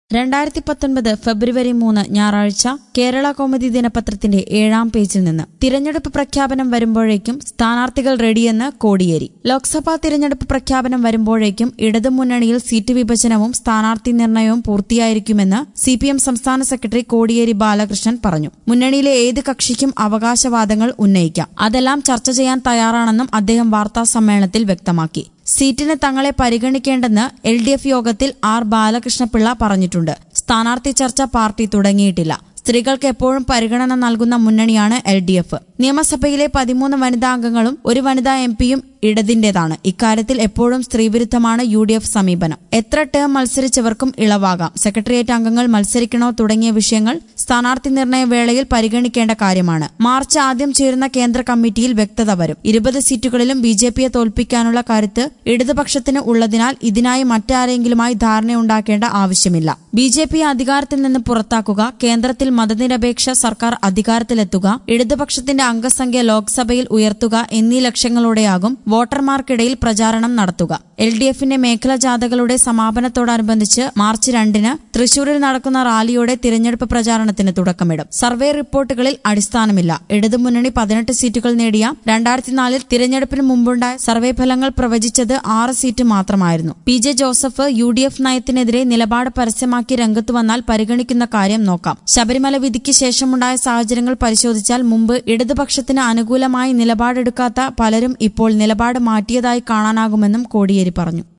രണ്ടായിരത്തി പത്തൊൻപത് ഫെബ്രുവരി മൂന്ന് ഞായറാഴ്ച കേരള കൗമുദി ദിനപത്രത്തിന്റെ ഏഴാം പേജിൽ നിന്ന് തിരഞ്ഞെടുപ്പ് പ്രഖ്യാപനം വരുമ്പോഴേക്കും സ്ഥാനാർത്ഥികൾ റെഡിയെന്ന് കോടിയേരി ലോക്സഭാ തിരഞ്ഞെടുപ്പ് പ്രഖ്യാപനം വരുമ്പോഴേക്കും ഇടതുമുന്നണിയിൽ സീറ്റ് വിഭജനവും സ്ഥാനാർത്ഥി നിർണയവും പൂർത്തിയായിരിക്കുമെന്ന് സി പി എം സംസ്ഥാന സെക്രട്ടറി കോടിയേരി ബാലകൃഷ്ണൻ പറഞ്ഞു മുന്നണിയിലെ ഏത് കക്ഷിക്കും അവകാശവാദങ്ങൾ ഉന്നയിക്കാം അതെല്ലാം ചർച്ച ചെയ്യാൻ തയ്യാറാണെന്നും അദ്ദേഹം വാർത്താ സമ്മേളനത്തിൽ വ്യക്തമാക്കി സീറ്റിന് തങ്ങളെ പരിഗണിക്കേണ്ടെന്ന് എൽ ഡി എഫ് യോഗത്തിൽ ആർ ബാലകൃഷ്ണപിള്ള പറഞ്ഞിട്ടുണ്ട് സ്ഥാനാർത്ഥി ചർച്ച പാർട്ടി തുടങ്ങിയിട്ടില്ല സ്ത്രീകൾക്ക് എപ്പോഴും പരിഗണന നൽകുന്ന മുന്നണിയാണ് എൽ ഡി എഫ് നിയമസഭയിലെ പതിമൂന്ന് വനിതാ അംഗങ്ങളും ഒരു വനിതാ എം പിയും ഇടതിന്റേതാണ് ഇക്കാര്യത്തിൽ എപ്പോഴും സ്ത്രീവിരുദ്ധമാണ് യു ഡി എഫ് സമീപനം എത്ര ടേം മത്സരിച്ചവർക്കും ഇളവാകാം സെക്രട്ടേറിയറ്റ് അംഗങ്ങൾ മത്സരിക്കണോ തുടങ്ങിയ വിഷയങ്ങൾ സ്ഥാനാർത്ഥി നിർണയ വേളയിൽ പരിഗണിക്കേണ്ട കാര്യമാണ് മാർച്ച് ആദ്യം ചേരുന്ന കേന്ദ്ര കമ്മിറ്റിയിൽ വ്യക്തത വരും ഇരുപത് സീറ്റുകളിലും ബി ജെ പിയെ തോൽപ്പിക്കാനുള്ള കരുത്ത് ഇടതുപക്ഷത്തിന് ഉള്ളതിനാൽ ഇതിനായി മറ്റാരെങ്കിലുമായി ധാരണയുണ്ടാക്കേണ്ട ആവശ്യമില്ല ബി ജെ പി അധികാരത്തിൽ നിന്ന് പുറത്താക്കുക കേന്ദ്രത്തിൽ മതനിരപേക്ഷ സർക്കാർ അധികാരത്തിലെത്തുക ഇടതുപക്ഷത്തിന്റെ അംഗസംഖ്യ ലോക്സഭയിൽ ഉയർത്തുക എന്നീ ലക്ഷ്യങ്ങളോടെയാകും വോട്ടർമാർക്കിടയിൽ പ്രചാരണം നടത്തുക എൽ ഡി എഫിന്റെ മേഖലാ ജാഥകളുടെ സമാപനത്തോടനുബന്ധിച്ച് മാർച്ച് രണ്ടിന് തൃശൂരിൽ നടക്കുന്ന റാലിയോടെ തിരഞ്ഞെടുപ്പ് പ്രചാരണത്തിന് തുടക്കമിടും സർവേ റിപ്പോർട്ടുകളിൽ അടിസ്ഥാനമില്ല ഇടതുമുന്നണി പതിനെട്ട് സീറ്റുകൾ നേടിയ രണ്ടായിരത്തിനാലിൽ തിരഞ്ഞെടുപ്പിന് മുമ്പുണ്ടായ സർവേ ഫലങ്ങൾ പ്രവചിച്ചത് ആറ് സീറ്റ് മാത്രമായിരുന്നു P J Joseph U D F നയത്തിനെതിരെ നിലപാട് പരസ്യമാക്കി രംഗത്തു വന്നാൽ പരിഗണിക്കുന്ന കാര്യം നോക്കാം ശബരിമല വിധിക്ക് ശേഷമുണ്ടായ സാഹചര്യങ്ങൾ പരിശോധിച്ചാൽ മുമ്പ് ഇടതുപക്ഷത്തിന് അനുകൂലമായി നിലപാടെടുക്കാത്ത പലരും ഇപ്പോൾ നിലപാട് മാറ്റിയതായി കാണാനാകുമെന്നും കോടിയേരി പറഞ്ഞു